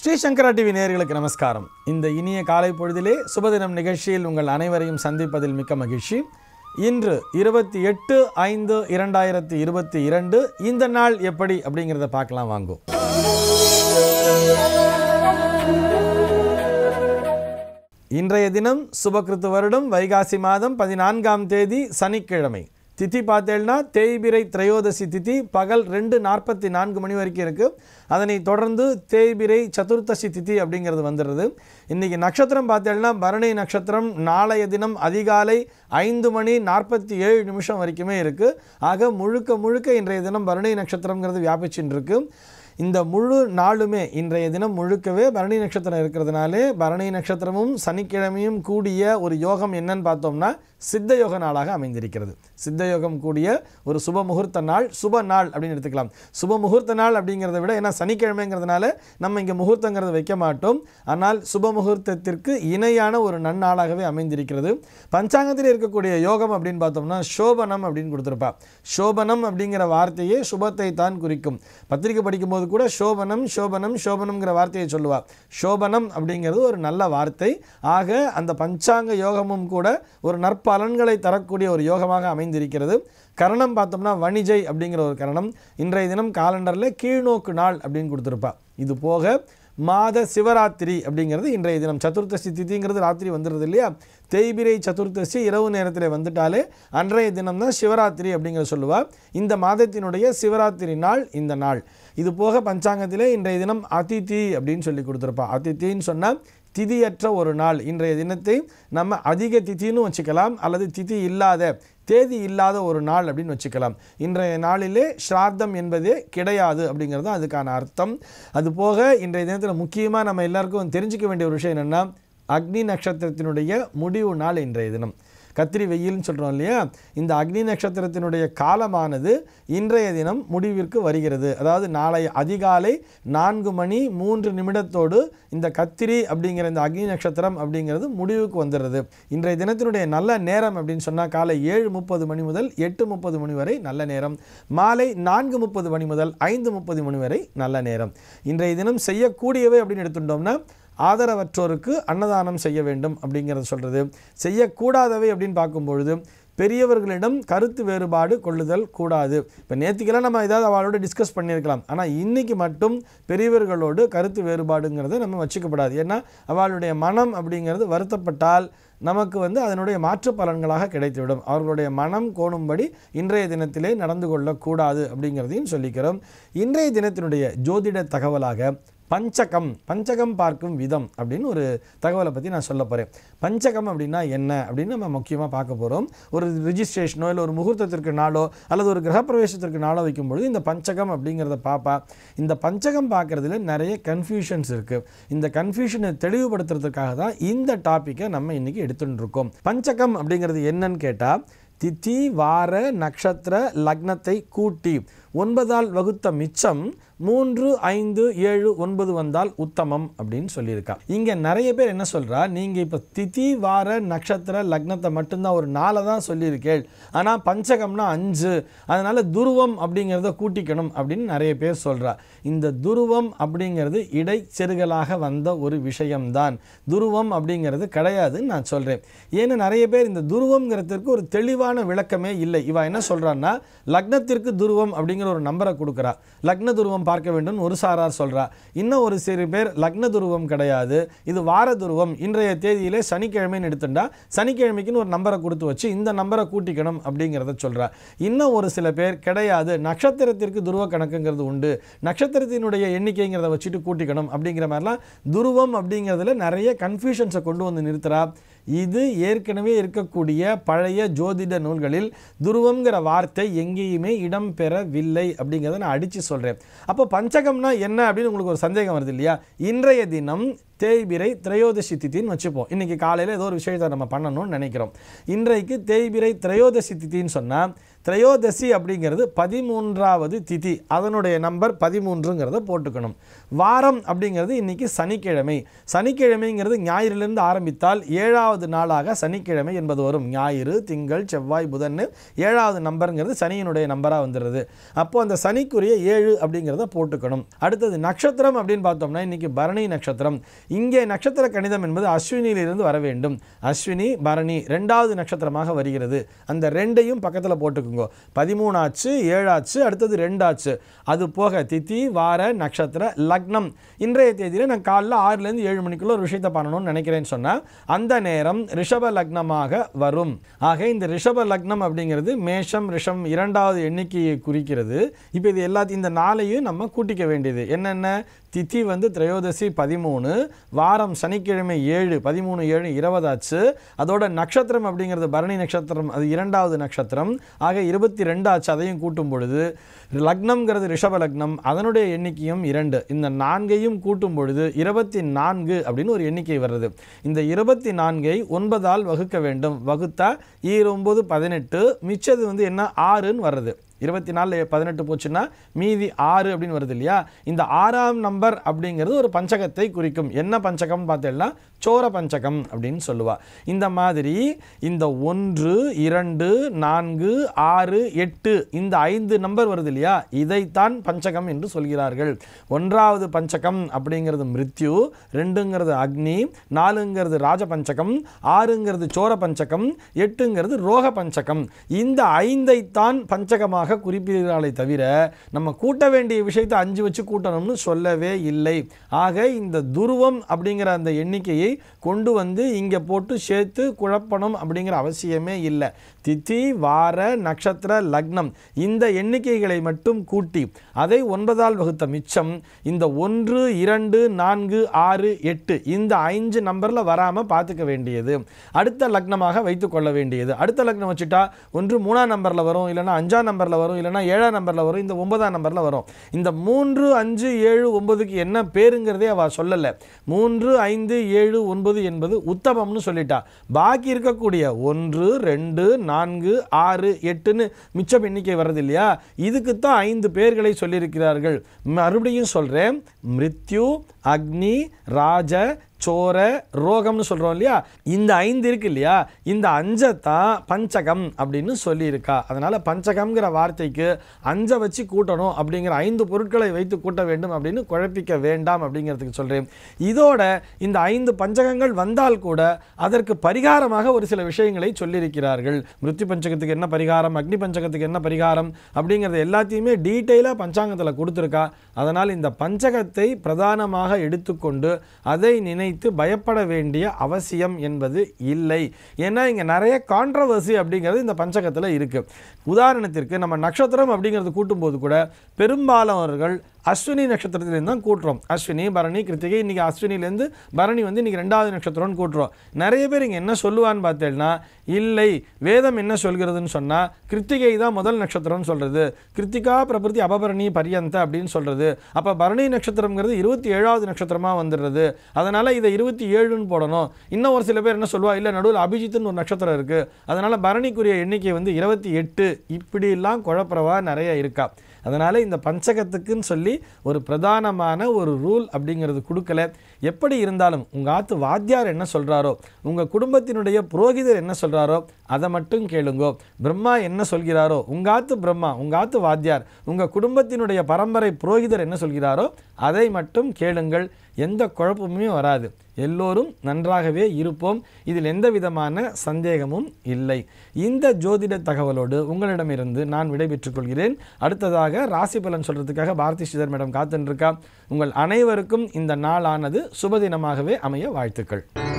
ஸ்ரீ சங்கரா TV நேயர்களுக்கு நமஸ்காரம் இந்த இனிய காலை பொழுதிலே சுபதினம் நிகழ்ச்சியில் உங்கள் அனைவரையும் சந்திப்பதில் மிக்க மகிழ்ச்சி இன்று இருபத்தி எட்டு ஐந்து இரண்டாயிரத்தி இருபத்தி இரண்டு இந்த நாள் எப்படி அப்படிங்கிறத பார்க்கலாம் வாங்கும் இன்றைய தினம் சுபகிருத்து வருடம் வைகாசி மாதம் பதினான்காம் தேதி சனிக்கிழமை திதி பார்த்தேன்னா தேய்பிரை திரையோதசி திதி பகல் ரெண்டு நாற்பத்தி நான்கு மணி வரைக்கும் இருக்குது அதனை தொடர்ந்து தேய்பிரை சதுர்த்தசி திதி அப்படிங்கிறது வந்துடுது இன்றைக்கி நட்சத்திரம் பார்த்தேன்னா பரணி நட்சத்திரம் நாளைய தினம் அதிகாலை ஐந்து மணி நாற்பத்தி ஏழு நிமிஷம் வரைக்குமே இருக்குது ஆக முழுக்க முழுக்க இன்றைய தினம் பரணி நட்சத்திரங்கிறது வியாபிச்சுன்னு இருக்கு இந்த முழு நாளுமே இன்றைய தினம் முழுக்கவே பரணி நட்சத்திரம் இருக்கிறதுனாலே பரணி நட்சத்திரமும் சனிக்கிழமையும் கூடிய ஒரு யோகம் என்னன்னு பார்த்தோம்னா சித்த யோக நாளாக அமைந்திருக்கிறது சித்த யோகம் கூடிய ஒரு சுப முகூர்த்த நாள் சுப நாள் அப்படின்னு எடுத்துக்கலாம் சுப முகூர்த்த நாள் அப்படிங்கிறத விட ஏன்னா சனிக்கிழமைங்கிறதுனால நம்ம இங்கே முகூர்த்தங்கிறத வைக்க மாட்டோம் ஆனால் சுப முகூர்த்தத்திற்கு இணையான ஒரு நன்னாளாகவே அமைந்திருக்கிறது பஞ்சாங்கத்தில் இருக்கக்கூடிய யோகம் அப்படின்னு பார்த்தோம்னா சோபனம் அப்படின்னு கொடுத்துருப்பா சோபனம் அப்படிங்கிற வார்த்தையே சுபத்தை தான் குறிக்கும் பத்திரிக்கை படிக்கும்போது கூட சோபனம் சோபனம் சோபனம்ங்கிற வார்த்தையை சொல்லுவா சோபனம் அப்படிங்கிறது ஒரு நல்ல வார்த்தை ஆக அந்த பஞ்சாங்க யோகமும் கூட ஒரு நற்பலன்களை தரக்கூடிய ஒரு யோகமாக அமைந்திருக்கிறது கரணம் பார்த்தோம்னா வணிஜை அப்படிங்கிற ஒரு கரணம் இன்றைய தினம் காலண்டரில் கீழ்நோக்கு நாள் அப்படின்னு கொடுத்துருப்பா இது போக மாத சிவராத்திரி அப்படிங்கிறது இன்றைய தினம் சதுர்த்தசி திதிங்கிறது ராத்திரி வந்துடுது இல்லையா தேய்பிரை சதுர்த்தசி இரவு நேரத்தில் வந்துட்டாலே அன்றைய தினம் தான் சிவராத்திரி அப்படிங்கிறத சொல்லுவாள் இந்த மாதத்தினுடைய சிவராத்திரி நாள் இந்த நாள் இது போக பஞ்சாங்கத்திலே இன்றைய தினம் அதிதி அப்படின்னு சொல்லி கொடுத்துருப்பா அதித்தின்னு சொன்னால் திதியற்ற ஒரு நாள் இன்றைய தினத்தை நம்ம அதிக திதின்னு வச்சுக்கலாம் அல்லது திதி இல்லாத தேதி இல்லாத ஒரு நாள் அப்படின்னு வச்சுக்கலாம் இன்றைய நாளிலே ஸ்ராத்தம் என்பதே கிடையாது அப்படிங்கிறது தான் அதுக்கான அர்த்தம் அது போக இன்றைய தினத்தில் முக்கியமாக நம்ம எல்லாருக்கும் தெரிஞ்சுக்க வேண்டிய ஒரு விஷயம் என்னென்னா அக்னி நட்சத்திரத்தினுடைய முடிவு நாள் இன்றைய தினம் கத்திரி வெயில்னு சொல்கிறோம் இல்லையா இந்த அக்னி நட்சத்திரத்தினுடைய காலமானது இன்றைய தினம் முடிவிற்கு வருகிறது அதாவது நாளை அதிகாலை நான்கு மணி மூன்று நிமிடத்தோடு இந்த கத்திரி அப்படிங்கிற இந்த அக்னி நட்சத்திரம் அப்படிங்கிறது முடிவுக்கு வந்துடுறது இன்றைய தினத்தினுடைய நல்ல நேரம் அப்படின்னு சொன்னால் காலை ஏழு முப்பது மணி முதல் எட்டு முப்பது மணி வரை நல்ல நேரம் மாலை நான்கு முப்பது மணி முதல் ஐந்து முப்பது மணி வரை நல்ல நேரம் இன்றைய தினம் செய்யக்கூடியவை அப்படின்னு எடுத்துட்டோம்னா ஆதரவற்றோருக்கு அன்னதானம் செய்ய வேண்டும் அப்படிங்கிறத சொல்கிறது செய்யக்கூடாதவை அப்படின்னு பார்க்கும்பொழுது பெரியவர்களிடம் கருத்து வேறுபாடு கொள்ளுதல் கூடாது இப்போ நேற்றுக்கெல்லாம் நம்ம ஏதாவது அவளோட டிஸ்கஸ் பண்ணியிருக்கலாம் ஆனால் இன்றைக்கி மட்டும் பெரியவர்களோடு கருத்து வேறுபாடுங்கிறத நம்ம வச்சுக்கப்படாது ஏன்னா அவளுடைய மனம் அப்படிங்கிறது வருத்தப்பட்டால் நமக்கு வந்து அதனுடைய மாற்று பலன்களாக கிடைத்துவிடும் அவர்களுடைய மனம் கோணும்படி இன்றைய தினத்திலே நடந்து கொள்ளக்கூடாது அப்படிங்கிறதையும் சொல்லிக்கிறோம் இன்றைய தினத்தினுடைய ஜோதிட தகவலாக பஞ்சகம் பஞ்சகம் பார்க்கும் விதம் அப்படின்னு ஒரு தகவலை பற்றி நான் சொல்ல போகிறேன் பஞ்சகம் அப்படின்னா என்ன அப்படின்னு நம்ம முக்கியமாக பார்க்க போகிறோம் ஒரு ரிஜிஸ்ட்ரேஷனோ இல்லை ஒரு முகூர்த்தத்திற்கு நாளோ அல்லது ஒரு கிரகப்பிரவேசத்திற்கு நாளோ வைக்கும்பொழுது இந்த பஞ்சகம் அப்படிங்கிறத பார்ப்பா இந்த பஞ்சகம் பார்க்குறதுல நிறைய கன்ஃபியூஷன்ஸ் இருக்குது இந்த கன்ஃபியூஷனை தெளிவுபடுத்துறதுக்காக தான் இந்த டாப்பிக்கை நம்ம இன்றைக்கி எடுத்துகிட்டு இருக்கோம் பஞ்சகம் அப்படிங்கிறது என்னன்னு கேட்டால் திதி வார நட்சத்திர லக்னத்தை கூட்டி ஒன்பதால் வகுத்த மிச்சம் மூன்று ஐந்து ஏழு ஒன்பது வந்தால் உத்தமம் அப்படின்னு சொல்லியிருக்கா இங்கே நிறைய பேர் என்ன சொல்கிறா நீங்கள் இப்போ திதி வார நட்சத்திர லக்னத்தை மட்டும்தான் ஒரு நாளை தான் சொல்லியிருக்கேள் ஆனால் பஞ்சகம்னா அஞ்சு அதனால் துருவம் அப்படிங்கிறத கூட்டிக்கணும் அப்படின்னு நிறைய பேர் சொல்கிறா இந்த துருவம் அப்படிங்கிறது இடைச்செருகலாக வந்த ஒரு விஷயம்தான் துருவம் அப்படிங்கிறது கிடையாதுன்னு நான் சொல்கிறேன் ஏன்னா நிறைய பேர் இந்த துருவம்ங்கிறதுக்கு ஒரு தெளிவான விளக்கமே இல்லை இவ என்ன சொல்கிறான்னா லக்னத்திற்கு துருவம் அப்படிங்கிற ஒரு நம்பரை கொடுக்குறா லக்ன துருவம் பார்க்க வேண்டும் ஒரு சாரார் சொல்கிறா இன்னும் ஒரு சிறு பேர் லக்ன துருவம் கிடையாது இது வார துருவம் இன்றைய தேதியிலே சனிக்கிழமைன்னு எடுத்துட்டா சனிக்கிழமைக்குன்னு ஒரு நம்பரை கொடுத்து வச்சு இந்த நம்பரை கூட்டிக்கணும் அப்படிங்கிறத சொல்கிறா இன்னும் ஒரு சில பேர் கிடையாது நட்சத்திரத்திற்கு துருவ கணக்குங்கிறது உண்டு நட்சத்திரத்தினுடைய எண்ணிக்கைங்கிறத வச்சுட்டு கூட்டிக்கணும் அப்படிங்கிற மாதிரிலாம் துருவம் அப்படிங்கிறதுல நிறைய கன்ஃபியூஷன்ஸை கொண்டு வந்து நிறுத்துறா இது ஏற்கனவே இருக்கக்கூடிய பழைய ஜோதிட நூல்களில் துருவங்கிற வார்த்தை எங்கேயுமே இடம் பெறவில்லை அப்படிங்கிறத நான் அடித்து சொல்கிறேன் அப்போ பஞ்சகம்னா என்ன அப்படின்னு உங்களுக்கு ஒரு சந்தேகம் வருது இல்லையா இன்றைய தினம் தேய்பிரை திரையோதசி திதின்னு வச்சுப்போம் இன்றைக்கி காலையில் ஏதோ ஒரு விஷயத்தை நம்ம பண்ணணும்னு நினைக்கிறோம் இன்றைக்கு தேய்பிரை திரையோதசி திதின்னு சொன்னால் திரையோதசி அப்படிங்கிறது பதிமூன்றாவது திதி அதனுடைய நம்பர் பதிமூன்றுங்கிறத போட்டுக்கணும் வாரம் அப்படிங்கிறது இன்னைக்கு சனிக்கிழமை சனிக்கிழமைங்கிறது ஞாயிறிலிருந்து ஆரம்பித்தால் ஏழாவது நாளாக சனிக்கிழமை என்பது வரும் ஞாயிறு திங்கள் செவ்வாய் புதன் ஏழாவது நம்பருங்கிறது சனியினுடைய நம்பராக வந்துடுது அப்போ அந்த சனிக்குரிய ஏழு அப்படிங்கிறத போட்டுக்கணும் அடுத்தது நட்சத்திரம் அப்படின்னு பார்த்தோம்னா இன்னைக்கு பரணி நட்சத்திரம் இங்கே நட்சத்திர கணிதம் என்பது அஸ்வினியிலிருந்து வர வேண்டும் அஸ்வினி பரணி ரெண்டாவது நட்சத்திரமாக வருகிறது அந்த ரெண்டையும் பக்கத்தில் போட்டுக்குங்க பதிமூணாச்சு ஏழாச்சு அடுத்தது ரெண்டாச்சு அது போக திதி வார நட்சத்திர லக்னம் இன்றைய தேதியில் நான் காலைல ஆறுலேருந்து ஏழு மணிக்குள்ள ஒரு விஷயத்தை பண்ணணும்னு நினைக்கிறேன்னு சொன்னால் அந்த நேரம் ரிஷப லக்னமாக வரும் ஆக இந்த ரிஷப லக்னம் அப்படிங்கிறது மேஷம் ரிஷம் இரண்டாவது எண்ணிக்கையை குறிக்கிறது இப்போ இது எல்லாத்தையும் இந்த நாளையும் நம்ம கூட்டிக்க வேண்டியது என்னென்ன திதி வந்து திரையோதசி பதிமூணு வாரம் சனிக்கிழமை ஏழு பதிமூணு ஏழு இருபதாச்சு அதோட நட்சத்திரம் அப்படிங்கிறது பரணி நட்சத்திரம் அது இரண்டாவது நட்சத்திரம் ஆக இருபத்தி ரெண்டு ஆச்சு அதையும் கூட்டும் பொழுது லக்னம்ங்கிறது ரிஷப லக்னம் அதனுடைய எண்ணிக்கையும் இரண்டு இந்த நான்கையும் கூட்டும் பொழுது இருபத்தி நான்கு அப்படின்னு ஒரு எண்ணிக்கை வருது இந்த இருபத்தி நான்கை ஒன்பதால் வகுக்க வேண்டும் வகுத்தா ஈர் ஒம்பது பதினெட்டு மிச்சது வந்து என்ன ஆறுன்னு வருது இருபத்தி நாலில் பதினெட்டு போச்சுன்னா மீதி ஆறு அப்படின்னு வருது இல்லையா இந்த ஆறாம் நம்பர் அப்படிங்கிறது ஒரு பஞ்சகத்தை குறிக்கும் என்ன பஞ்சகம்னு பார்த்தீங்கன்னா சோர பஞ்சகம் அப்படின்னு சொல்லுவா இந்த மாதிரி இந்த ஒன்று இரண்டு நான்கு ஆறு எட்டு இந்த ஐந்து நம்பர் வருது இல்லையா இதைத்தான் பஞ்சகம் என்று சொல்கிறார்கள் ஒன்றாவது பஞ்சகம் அப்படிங்கிறது மிருத்யு ரெண்டுங்கிறது அக்னி நாலுங்கிறது ராஜ பஞ்சகம் ஆறுங்கிறது சோர பஞ்சகம் எட்டுங்கிறது ரோக பஞ்சகம் இந்த ஐந்தைத்தான் பஞ்சகமாக குறிப்பிடுகிறாளே தவிர நம்ம கூட்ட வேண்டிய விஷயத்தை அஞ்சு வச்சு கூட்டணும்னு சொல்லவே இல்லை ஆக இந்த துருவம் அப்படிங்கிற அந்த எண்ணிக்கையை கொண்டு வந்து இங்கே போட்டு சேர்த்து குழப்பணும் அப்படிங்கிற அவசியமே இல்லை திதி வார நட்சத்திர லக்னம் இந்த எண்ணிக்கைகளை மட்டும் கூட்டி அதை ஒன்பதால் வகுத்த மிச்சம் இந்த ஒன்று இரண்டு நான்கு ஆறு எட்டு இந்த ஐந்து நம்பரில் வராமல் பார்த்துக்க வேண்டியது அடுத்த லக்னமாக வைத்துக்கொள்ள வேண்டியது அடுத்த லக்னம் வச்சுட்டா ஒன்று மூணாம் நம்பரில் வரும் இல்லைன்னா அஞ்சாம் நம்பரில் வரும் இல்லைன்னா ஏழாம் நம்பரில் வரும் இந்த ஒன்பதாம் நம்பரில் வரும் இந்த மூன்று அஞ்சு ஏழு ஒன்பதுக்கு என்ன பேருங்கிறதே அவள் சொல்லலை மூன்று ஐந்து ஏழு ஒன்பது என்பது உத்தமம்னு சொல்லிட்டா பாக்கி இருக்கக்கூடிய ஒன்று ரெண்டு நான்கு ஆறு எட்டுன்னு மிச்சம் எண்ணிக்கை வர்றது இல்லையா இதுக்கு தான் ஐந்து பேர்களை சொல்லியிருக்கிறார்கள் மறுபடியும் சொல்கிறேன் மிருத்யு அக்னி ராஜ சோர ரோகம்னு சொல்கிறோம் இல்லையா இந்த ஐந்து இருக்கு இல்லையா இந்த அஞ்சத்தான் பஞ்சகம் அப்படின்னு சொல்லியிருக்கா அதனால் பஞ்சகம்ங்கிற வார்த்தைக்கு அஞ்சை வச்சு கூட்டணும் அப்படிங்கிற ஐந்து பொருட்களை வைத்து கூட்ட வேண்டும் அப்படின்னு குழப்பிக்க வேண்டாம் அப்படிங்கிறதுக்கு சொல்கிறேன் இதோட இந்த ஐந்து பஞ்சகங்கள் வந்தால் கூட அதற்கு பரிகாரமாக ஒரு சில விஷயங்களை சொல்லியிருக்கிறார்கள் மிருத்யு பஞ்சகத்துக்கு என்ன பரிகாரம் அக்னி பஞ்சகத்துக்கு என்ன பரிகாரம் அப்படிங்கிறது எல்லாத்தையுமே டீட்டெயிலாக பஞ்சாங்கத்தில் கொடுத்துருக்கா அதனால் இந்த பஞ்சகத்தை பிரதானமாக எடுத்துக்கொண்டு அதை நினைத்து பயப்பட வேண்டிய அவசியம் என்பது இல்லை ஏன்னா இங்கே நிறைய கான்ட்ரவர்சி அப்படிங்கிறது இந்த பஞ்சகத்தில் இருக்குது உதாரணத்திற்கு நம்ம நட்சத்திரம் அப்படிங்கிறது கூட்டும்போது கூட பெரும்பாலானவர்கள் அஸ்வினி நட்சத்திரத்திலேருந்து தான் கூட்டுறோம் அஸ்வினி பரணி கிருத்திகை இன்றைக்கி அஸ்வினிலேருந்து பரணி வந்து இன்றைக்கி ரெண்டாவது நட்சத்திரம்னு கூட்டுறோம் நிறைய பேர் இங்கே என்ன சொல்லுவான்னு பார்த்தேன்னா இல்லை வேதம் என்ன சொல்கிறதுன்னு சொன்னால் கிருத்திகை தான் முதல் நட்சத்திரம்னு சொல்கிறது கிருத்திகா பிரபுத்தி அபபரணி பரியந்த அப்படின்னு சொல்கிறது அப்போ பரணி நட்சத்திரம்ங்கிறது இருபத்தி ஏழாவது நட்சத்திரமாக வந்துடுறது அதனால் இதை இருபத்தி ஏழுன்னு போடணும் இன்னும் ஒரு சில பேர் என்ன சொல்லுவா இல்லை நடுவில் அபிஜித்துன்னு ஒரு நட்சத்திரம் இருக்குது அதனால் பரணிக்குரிய எண்ணிக்கை வந்து இருபத்தி எட்டு இப்படிலாம் குழப்பறவா நிறைய இருக்கா அதனால் இந்த பஞ்சகத்துக்குன்னு சொல்லி ஒரு பிரதானமான ஒரு ரூல் அப்படிங்கிறது கொடுக்கல எப்படி இருந்தாலும் உங்கள் ஆத்து வாத்தியார் என்ன சொல்கிறாரோ உங்கள் குடும்பத்தினுடைய புரோகிதர் என்ன சொல்கிறாரோ அதை மட்டும் கேளுங்கோ பிரம்மா என்ன சொல்கிறாரோ உங்கள் ஆத்து பிரம்மா உங்கள் ஆத்து வாத்தியார் உங்கள் குடும்பத்தினுடைய பரம்பரை புரோகிதர் என்ன சொல்கிறாரோ அதை மட்டும் கேளுங்கள் எந்த குழப்பமுமே வராது எல்லோரும் நன்றாகவே இருப்போம் இதில் எந்த விதமான சந்தேகமும் இல்லை இந்த ஜோதிட தகவலோடு உங்களிடமிருந்து நான் விடைபெற்றுக் கொள்கிறேன் அடுத்ததாக ராசி பலன் சொல்கிறதுக்காக பாரதி ஸ்ரீதர் மேடம் காத்துருக்கா உங்கள் அனைவருக்கும் இந்த நாளானது சுபதினமாகவே அமைய வாழ்த்துக்கள்